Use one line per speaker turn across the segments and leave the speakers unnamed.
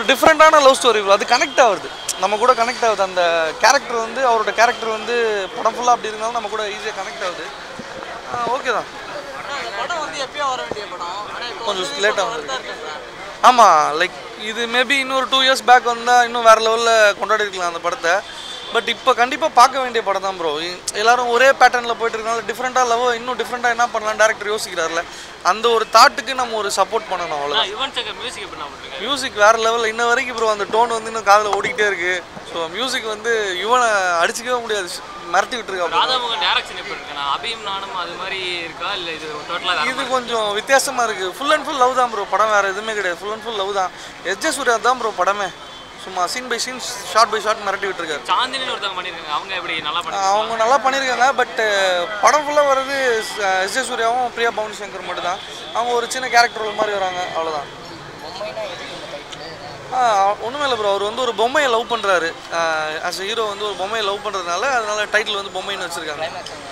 டிஃப்ரெண்ட்டான love story bro அது connect ஆகுது நம்ம கூட கனெக்ட் ஆகுது அந்த கேரக்டர் வந்து அவரோட கேரக்டர் வந்து படம் ஃபுல்லாக அப்படி இருந்தாலும் நம்ம கூட ஈஸியாக கனெக்ட் ஆகுது ஓகே தான்
படம் வந்து எப்பயோ வர வேண்டிய படம் ஆனா இப்போ
கொஞ்சம் லேட் ஆகுது ஆமாம் லைக் இது மேபி இன்னொரு டூ இயர்ஸ் பேக் வந்தால் இன்னும் வேறு லெவலில் கொண்டாடி இருக்கலாம் அந்த படத்தை பட் இப்போ கண்டிப்பாக பார்க்க வேண்டிய படம் தான் ப்ரோ எல்லாரும் ஒரே பேட்டர்னில் போயிட்டு இருக்கனால டிஃப்ரெண்ட்டாக லவ் இன்னும் டிஃப்ரெண்ட்டாக என்ன பண்ணலாம் டேரக்டர் யோசிக்கிறார்ல அந்த ஒரு தாட்டுக்கு நம்ம ஒரு சப்போர்ட் பண்ணணும் அவ்வளோதான்
யுவன் சங்கர் மியூசிக் எப்படி நான் பண்ணுறேன்
மியூசிக் வேறு லெவலில் இன்ன வரைக்கும் ப்ரோ அந்த டோன் வந்து இன்னும் காதில் ஓடிக்கிட்டே இருக்கு ஸோ மியூசிக் வந்து இவனை அடிச்சிக்கவே முடியாது மிரட்டி விட்டுருக்கா
ராதாமோகன் டேரக்ஷன் எப்படி இருக்கு நான் அபியும் நானும் அது மாதிரி இருக்கா இல்லை இது டோட்டலாக
இது கொஞ்சம் வித்தியாசமா இருக்கு ஃபுல் அண்ட் ஃபுல் லவ் தான் ப்ரோ படம் வேற எதுவுமே கிடையாது ஃபுல் அண்ட் ஃபுல் லவ் தான் எஸ் ஜே சூர்யா தான் ப்ரோ படமே சும்மா scene by scene shot by shot மிரட்டி விட்டுருக்காரு
சாந்தினின்னு ஒருத்தவங்க பண்ணியிருக்காங்க அவங்க எப்படி நல்லா பண்ணி
அவங்க நல்லா பண்ணியிருக்காங்க பட் படம் ஃபுல்லாக வர்றது எஸ் ஜே சூர்யாவும் பிரியா பவன் சங்கர் மட்டும் தான் அவங்க ஒரு சின்ன கேரக்டர் ரோல் மாதிரி வராங்க அவ்வளோதான் ஒன்றுமே இல்லை ப்ரோ அவர் வந்து ஒரு பொம்மையை லவ் பண்ணுறாரு ஆஸ் ஹீரோ வந்து ஒரு பொம்மையை லவ் பண்ணுறதுனால அதனால டைட்டில் வந்து பொம்மைன்னு வச்சுருக்காங்க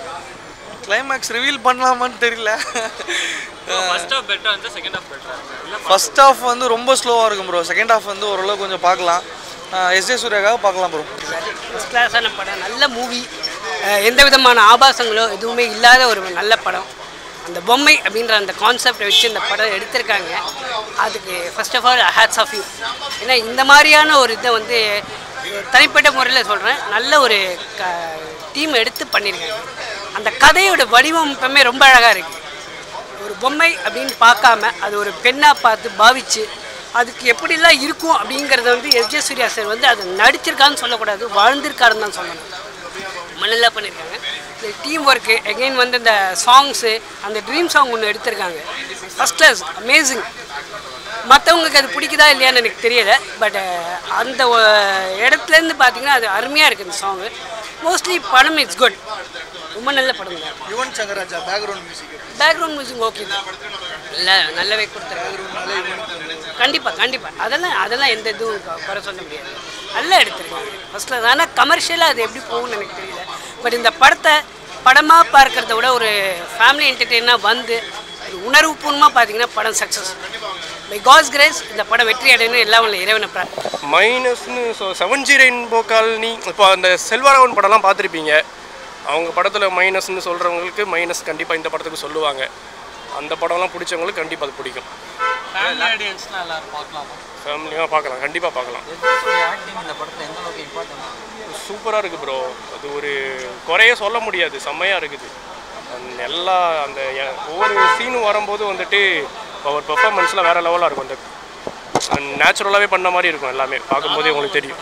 கிளைமேக்ஸ் ரிவீல் பண்ணலாமான்னு தெரியல
ஃபர்ஸ்ட் ஆஃப் பெட்டர் வந்து செகண்ட் ஆஃப் பெட்டர் இல்லை
ஃபர்ஸ்ட் ஹாஃப் வந்து ரொம்ப ஸ்லோவாக இருக்கும் ப்ரோ செகண்ட் ஹாஃப் வந்து ஓரளவு கொஞ்சம் பார்க்கலாம் எஸ் ஜே சூர்யாக்காக பார்க்கலாம் ப்ரோ
ஃபஸ்ட் கிளாஸான படம் நல்ல மூவி எந்த விதமான ஆபாசங்களோ எதுவுமே இல்லாத ஒரு நல்ல படம் அந்த பொம்மை அப்படின்ற அந்த கான்செப்டை வச்சு இந்த படம் எடுத்திருக்காங்க அதுக்கு first of all hats off you ஏன்னா இந்த மாதிரியான ஒரு இதை வந்து தனிப்பட்ட முறையில் சொல்கிறேன் நல்ல ஒரு க டீம் எடுத்து பண்ணியிருக்காங்க அந்த கதையோட வடிவமைப்பமே ரொம்ப அழகாக இருக்குது ஒரு பொம்மை அப்படின்னு பார்க்காம அது ஒரு பெண்ணாக பார்த்து பாவிச்சு அதுக்கு எப்படிலாம் இருக்கும் அப்படிங்கிறத வந்து எஸ் ஜே சூர்யா சார் வந்து அதை நடிச்சிருக்கான்னு சொல்லக்கூடாது வாழ்ந்திருக்காருன்னு தான் சொல்லணும் ரொம்ப நல்லா பண்ணியிருக்காங்க இந்த டீம் ஒர்க்கு எகைன் வந்து இந்த சாங்ஸு அந்த ட்ரீம் சாங் ஒன்று எடுத்திருக்காங்க ஃபஸ்ட் கிளாஸ் அமேசிங் மற்றவங்களுக்கு அது பிடிக்குதா இல்லையான்னு எனக்கு தெரியல பட் அந்த ஒ- இடத்துலேருந்து பார்த்தீங்கன்னா அது அருமையாக இருக்குது இந்த சாங்கு மோஸ்ட்லி படம் இட்ஸ் குட் ரொம்ப நல்ல படம் தான்
Yuvan Shankar Raja background music
background music okay தான் இல்லை நல்லாவே கொடுத்துருக்காங்க கண்டிப்பாக கண்டிப்பாக அதெல்லாம் அதெல்லாம் எந்த இதுவும் கொ- குறை சொல்ல முடியாது நல்லா எடுத்திருக்காங்க ஃபஸ்ட்டில் ஆனால் கமர்ஷியலாக அது எப்படி போகும்னு எனக்கு தெரியல பட் இந்த படத்தை படமாக பார்க்கறத விட ஒரு ஃபேமிலி என்டர்டெயினாக வந்து ஒரு உணர்வுபூர்வமாக பார்த்தீங்கன்னா படம் சக்ஸஸ் பை காஸ் கிரேஸ் இந்த படம் வெற்றி அடையணும் எல்லாம் உள்ள இறைவனை பிரார்த்தனை
மைனஸ்னு so seven G rainbow colony இப்போ அந்த செல்வராகவன் படம்லாம் பார்த்துருப்பீங்க அவங்க படத்தில் மைனஸ்னு சொல்கிறவங்களுக்கு மைனஸ் கண்டிப்பாக இந்த படத்துக்கு சொல்லுவாங்க அந்த படம்லாம் பிடிச்சவங்களுக்கு கண்டிப்பாக அது பிடிக்கும்
ஃபேமிலி ஆடியன்ஸ்லாம் எல்லாரும் பார்க்கலாமா
ஃபேமிலியாக பார்க்கலாம் கண்டிப்பாக பார்க்கலாம்
ஆக்டிங் இந்த படத்தில் எந்த அளவுக்கு இம்பார்ட்டன்ட்
சூப்பராக இருக்குது ப்ரோ அது ஒரு குறைய சொல்ல முடியாது செம்மையாக இருக்குது அந்த எல்லா அந்த எ- ஒவ்வொரு சீனும் வரும்போது வந்துட்டு அவர் பெர்ஃபார்மன்ஸ்லாம் வேறு லெவலாக இருக்கும் அந்த நேச்சுரலாகவே பண்ண மாதிரி இருக்கும் எல்லாமே பார்க்கும்போதே உங்களுக்கு தெரியும்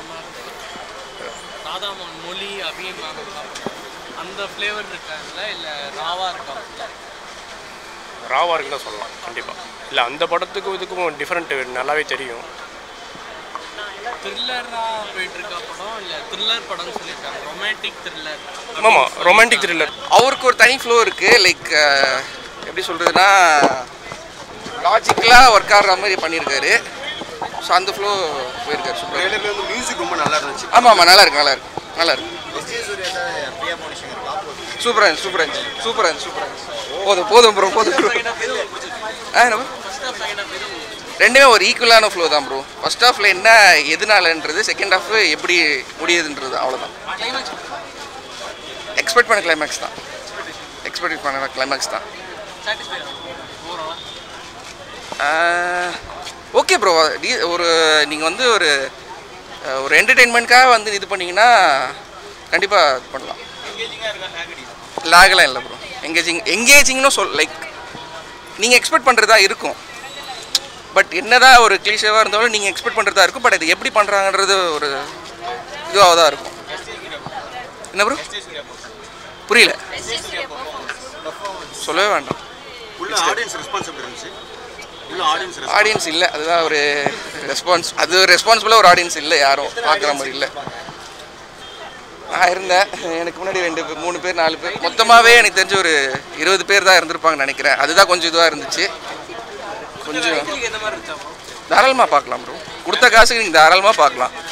ராதாமோகன் மொழி அபியும் நானும் அந்த ஃப்ளேவர் இருக்காங்கல்ல இல்லை ராவா இருக்கா
ராவாக இருக்குன்னு தான் சொல்லலாம் கண்டிப்பாக இல்லை அந்த படத்துக்கும் இதுக்கும் டிஃப்ரெண்ட்டு நல்லாவே தெரியும்
த்ரில்லராக போயிட்டு இருக்க படம் இல்லை த்ரில்லர் படம்னு சொல்லியிருக்காங்க ரொமான்டிக் த்ரில்லர்
ஆமாம் ரொமான்டிக் த்ரில்லர்
அவருக்கு ஒரு தனி ஃப்ளோ இருக்குது லைக் எப்படி சொல்கிறதுனா லாஜிக்கலாக ஒர்க் ஆகிற மாதிரி பண்ணியிருக்காரு ஸோ அந்த ஃப்ளோ போயிருக்காரு சூப்பர்
ட்ரெய்லர்ல வந்து மியூசிக் ரொம்ப நல்லா இருந்துச்சு
ஆமாம் ஆமாம் நல்லா இருக்கு நல்லா இருக்கு நல்லா இருக்கு
எஸ் ஜே சூர்யா தான் பிரியா மோனி சங்கர் காப்போது
சூப்பராக இருந்துச்சு சூப்பராக இருந்துச்சு சூப்பராக இருந்துச்சு சூப்பராக இருந்துச்சு போதும் போதும் ப்ரோ போதும் ப்ரோ ஆ என்ன bro? ரெண்டுமே ஒரு ஈக்குவலான ஃப்ளோ தான் ப்ரோ ஃபர்ஸ்ட் ஹாஃபில் என்ன எதுனாலன்றது செகண்ட் ஹாஃப் எப்படி முடியுதுன்றது அவ்வளோதான் எக்ஸ்பெக்ட் பண்ண கிளைமேக்ஸ் தான் எக்ஸ்பெக்ட் பண்ண கிளைமேக்ஸ் தான் ஓகே ப்ரோ ஒரு நீங்கள் வந்து ஒரு அஹ், ஒரு என்டர்டெயின்மெண்ட்காக வந்து இது பண்ணீங்கன்னா கண்டிப்பாக இது பண்ணலாம் லாகலாம் இல்லை ப்ரோ எங்கேஜிங் எங்கேஜிங்னு சொல் லைக் நீங்கள் எக்ஸ்பெக்ட் பண்ணுறதா இருக்கும் பட் என்னதான் ஒரு கிளீஷேவாக இருந்தாலும் நீங்கள் எக்ஸ்பெக்ட் பண்ணுறதா இருக்கும் பட் அது எப்படி பண்ணுறாங்கன்றது ஒரு இதுவாக தான் இருக்கும் என்ன ப்ரோ புரியல சொல்லவே வேண்டாம்
உள்ள ஆடியன்ஸ் ரெஸ்பான்ஸ் எப்படி இருந்துச்சு உள்ள ஆடியன்ஸ்
ஆடியன்ஸ் இல்லை அதுதான் ஒரு ரெஸ்பான்ஸ் அது ரெஸ்பான்சிபிளாக ஒரு ஆடியன்ஸ் இல்லை யாரும் பார்க்குற மாதிரி இல்லை நான் இருந்தேன் எனக்கு முன்னாடி ரெண்டு பேர் மூணு பேர் நாலு பேர் மொத்தமாகவே எனக்கு தெரிஞ்ச ஒரு இருபது பேர் தான் இருந்திருப்பாங்கன்னு நினைக்கிறேன் அதுதான் கொஞ்சம் இதுவாக இருந்துச்சு கொஞ்சம் தாராளமாக பார்க்கலாம் ப்ரோ கொடுத்த காசுக்கு நீங்கள் தாராளமாக பார்க்கலாம்